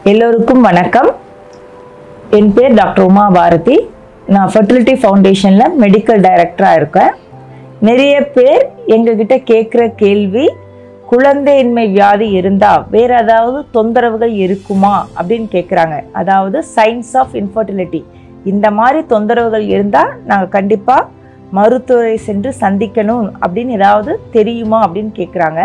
எல்லோருக்கும் வணக்கம் என் பேர் டாக்டர் உமா பாரதி நான் ஃபர்டிலிட்டி ஃபவுண்டேஷனில் மெடிக்கல் டைரக்டராக இருக்கேன் நிறைய பேர் எங்ககிட்ட கேட்குற கேள்வி குழந்தையின்மை வியாதி இருந்தால் வேறு ஏதாவது தொந்தரவுகள் இருக்குமா அப்படின்னு கேட்குறாங்க அதாவது சைன்ஸ் ஆஃப் இன்ஃபர்டிலிட்டி இந்த மாதிரி தொந்தரவுகள் இருந்தால் நாங்கள் கண்டிப்பாக மருத்துவரை சென்று சந்திக்கணும் அப்படின்னு ஏதாவது தெரியுமா அப்படின்னு கேட்குறாங்க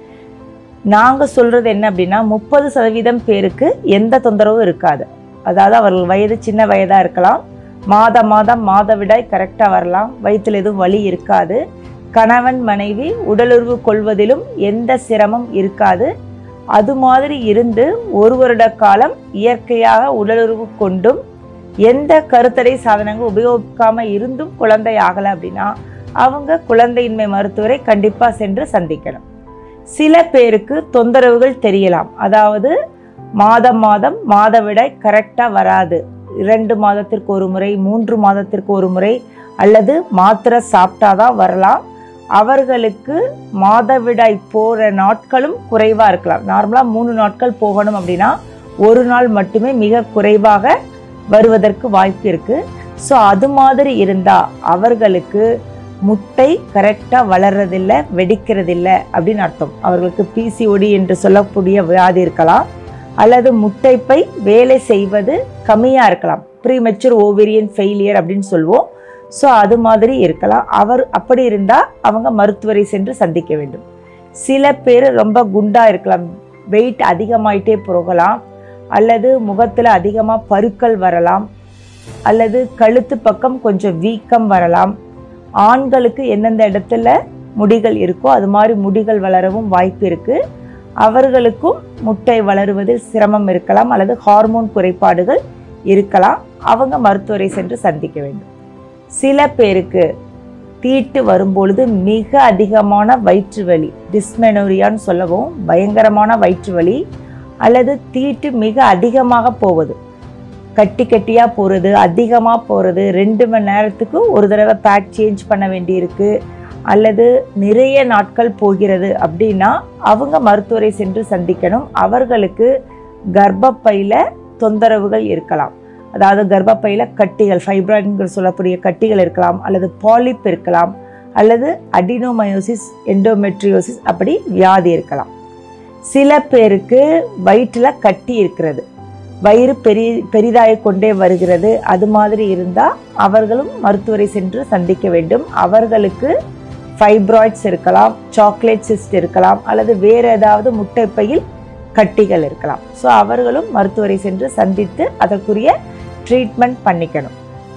நாங்கள் சொல்கிறது என்ன அப்படின்னா முப்பது சதவீதம் பேருக்கு எந்த தொந்தரவும் இருக்காது அதாவது அவர்கள் வயது சின்ன வயதாக இருக்கலாம் மாத மாதம் மாதவிடாய் கரெக்டாக வரலாம் வயிற்றில் எதுவும் வலி இருக்காது கணவன் மனைவி உடலுறவு கொள்வதிலும் எந்த சிரமம் இருக்காது அது மாதிரி இருந்து ஒரு வருட காலம் இயற்கையாக உடலுறவு கொண்டும் எந்த கருத்தடை சாதனங்கள் உபயோகிக்காம இருந்தும் குழந்தை ஆகலை அப்படின்னா அவங்க குழந்தையின்மை மருத்துவரை கண்டிப்பாக சென்று சந்திக்கணும் சில பேருக்கு தொந்தரவுகள் தெரியலாம் அதாவது மாதம் மாதம் மாதவிடாய் கரெக்டாக வராது இரண்டு மாதத்திற்கு ஒரு முறை மூன்று மாதத்திற்கு ஒரு முறை அல்லது மாத்திரை சாப்பிட்டாதான் வரலாம் அவர்களுக்கு மாதவிடாய் போகிற நாட்களும் குறைவாக இருக்கலாம் நார்மலாக மூணு நாட்கள் போகணும் அப்படின்னா ஒரு நாள் மட்டுமே மிக குறைவாக வருவதற்கு வாய்ப்பு இருக்குது ஸோ அது மாதிரி இருந்தால் அவர்களுக்கு முட்டை கரெக்டாக வளர்றதில்ல வெடிக்கிறதில்ல அப்படின்னு அர்த்தம் அவர்களுக்கு பிசிஓடி என்று சொல்லக்கூடிய வியாதி இருக்கலாம் அல்லது முட்டைப்பை வேலை செய்வது கம்மியாக இருக்கலாம் ப்ரீமெச்சூர் ஓவேரியன் ஃபெயிலியர் அப்படின்னு சொல்லுவோம் ஸோ அது மாதிரி இருக்கலாம் அவர் அப்படி இருந்தால் அவங்க மருத்துவரை சென்று சந்திக்க வேண்டும் சில பேர் ரொம்ப குண்டாக இருக்கலாம் வெயிட் அதிகமாயிட்டே போகலாம் அல்லது முகத்தில் அதிகமாக பருக்கள் வரலாம் அல்லது கழுத்து பக்கம் கொஞ்சம் வீக்கம் வரலாம் ஆண்களுக்கு எந்தெந்த இடத்துல முடிகள் இருக்கோ அது மாதிரி முடிகள் வளரவும் வாய்ப்பு இருக்குது அவர்களுக்கும் முட்டை வளருவதில் சிரமம் இருக்கலாம் அல்லது ஹார்மோன் குறைபாடுகள் இருக்கலாம் அவங்க மருத்துவரை சென்று சந்திக்க வேண்டும் சில பேருக்கு தீட்டு வரும்பொழுது மிக அதிகமான வயிற்று வலி டிஸ்மெனோரியான்னு சொல்லவும் பயங்கரமான வயிற்று வலி அல்லது தீட்டு மிக அதிகமாக போவது கட்டி கட்டியாக போகிறது அதிகமாக போகிறது ரெண்டு மணி நேரத்துக்கு ஒரு தடவை பேக் சேஞ்ச் பண்ண வேண்டியிருக்கு அல்லது நிறைய நாட்கள் போகிறது அப்படின்னா அவங்க மருத்துவரை சென்று சந்திக்கணும் அவர்களுக்கு கர்ப்பப்பையில் தொந்தரவுகள் இருக்கலாம் அதாவது கர்ப்பப்பையில் கட்டிகள் ஃபைப்ராய்டுங்கிற சொல்லக்கூடிய கட்டிகள் இருக்கலாம் அல்லது பாலிப் இருக்கலாம் அல்லது அடினோமயோசிஸ் எண்டோமெட்ரியோசிஸ் அப்படி வியாதி இருக்கலாம் சில பேருக்கு வயிற்றில் கட்டி இருக்கிறது வயிறு பெரிய பெரிதாகி கொண்டே வருகிறது அது மாதிரி இருந்தால் அவர்களும் மருத்துவரை சென்று சந்திக்க வேண்டும் அவர்களுக்கு ஃபைப்ராய்ட்ஸ் இருக்கலாம் சாக்லேட் சிஸ்ட் இருக்கலாம் அல்லது வேறு ஏதாவது முட்டைப்பையில் கட்டிகள் இருக்கலாம் ஸோ அவர்களும் மருத்துவரை சென்று சந்தித்து அதற்குரிய ட்ரீட்மெண்ட் பண்ணிக்கணும்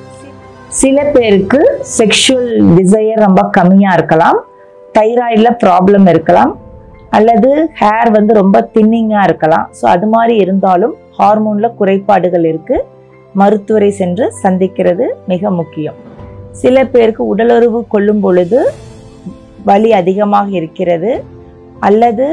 சில பேருக்கு செக்ஷுவல் டிசையர் ரொம்ப கம்மியாக இருக்கலாம் தைராய்டில் ப்ராப்ளம் இருக்கலாம் அல்லது ஹேர் வந்து ரொம்ப தின்னிங்காக இருக்கலாம் ஸோ அது மாதிரி இருந்தாலும் ஹார்மோனில் குறைபாடுகள் இருக்குது மருத்துவரை சென்று சந்திக்கிறது மிக முக்கியம் சில பேருக்கு உடலுறவு கொள்ளும் பொழுது வலி அதிகமாக இருக்கிறது அல்லது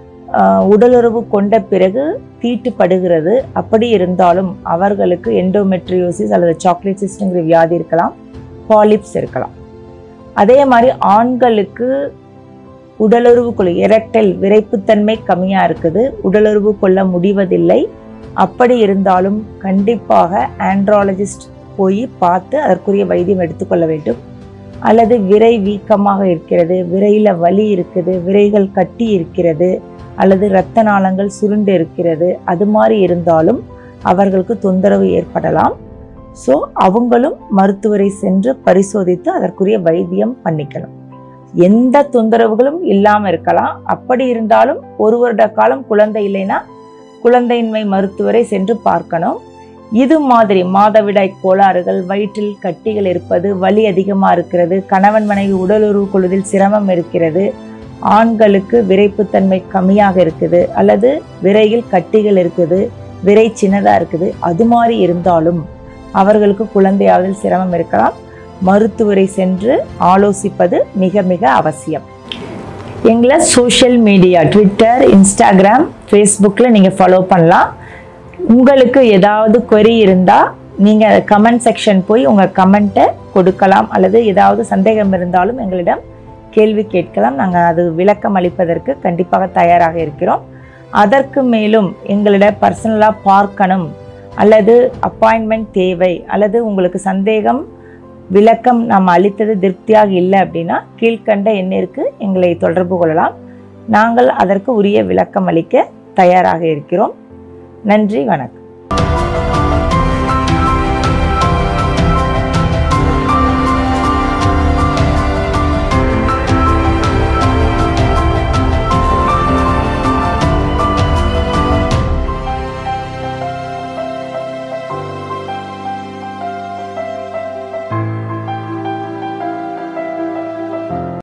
உடலுறவு கொண்ட பிறகு தீட்டுப்படுகிறது அப்படி இருந்தாலும் அவர்களுக்கு எண்டோமெட்ரியோசிஸ் அல்லது சாக்லேட் சிஸ்டங்கிற வியாதி இருக்கலாம் பாலிப்ஸ் இருக்கலாம் அதே மாதிரி ஆண்களுக்கு உடலுறவு கொள்ள எரக்டைல் விரைப்புத்தன்மை கம்மியாக இருக்குது உடலுறவு கொள்ள முடிவதில்லை அப்படி இருந்தாலும் கண்டிப்பாக ஆண்ட்ராலஜிஸ்ட் போய் பார்த்து அதற்குரிய வைத்தியம் எடுத்துக்கொள்ள வேண்டும் அல்லது விரை வீக்கமாக இருக்கிறது விரையில் வலி இருக்குது விரைகள் கட்டி இருக்கிறது அல்லது இரத்த நாளங்கள் சுருண்டு இருக்கிறது அது மாதிரி இருந்தாலும் அவர்களுக்கு தொந்தரவு ஏற்படலாம் ஸோ அவங்களும் மருத்துவரை சென்று பரிசோதித்து அதற்குரிய வைத்தியம் பண்ணிக்கணும் எந்த தொந்தரவுகளும் இல்லாமல் இருக்கலாம் அப்படி இருந்தாலும் ஒரு வருட காலம் குழந்தை இல்லைன்னா குழந்தையின்மை மருத்துவரை சென்று பார்க்கணும் இது மாதிரி மாதவிடாய் கோளாறுகள் வயிற்றில் கட்டிகள் இருப்பது வலி அதிகமாக இருக்கிறது கணவன் மனைவி உடலுறவு கொள்வதில் சிரமம் இருக்கிறது ஆண்களுக்கு விரைப்புத்தன்மை கம்மியாக இருக்குது அல்லது விரையில் கட்டிகள் இருக்குது விரை சின்னதாக இருக்குது அது மாதிரி இருந்தாலும் அவர்களுக்கு குழந்தையாவதில் சிரமம் இருக்கலாம் மருத்துவரை சென்று ஆலோசிப்பது மிக மிக அவசியம் எங்களை சோஷியல் மீடியா ட்விட்டர் இன்ஸ்டாகிராம் ஃபேஸ்புக்கில் நீங்கள் ஃபாலோ பண்ணலாம் உங்களுக்கு ஏதாவது கொரி இருந்தால் நீங்கள் கமெண்ட் செக்ஷன் போய் உங்கள் கமெண்ட்டை கொடுக்கலாம் அல்லது ஏதாவது சந்தேகம் இருந்தாலும் எங்களிடம் கேள்வி கேட்கலாம் நாங்கள் அது விளக்கம் அளிப்பதற்கு கண்டிப்பாக தயாராக இருக்கிறோம் அதற்கு மேலும் எங்களிடம் பர்சனலாக பார்க்கணும் அல்லது அப்பாயின்மெண்ட் தேவை அல்லது உங்களுக்கு சந்தேகம் விளக்கம் நாம் அளித்தது திருப்தியாக இல்லை அப்படின்னா கீழ்க்கண்ட எண்ணிற்கு எங்களை தொடர்பு கொள்ளலாம் நாங்கள் அதற்கு உரிய விளக்கம் அளிக்க தயாராக இருக்கிறோம் நன்றி வணக்கம்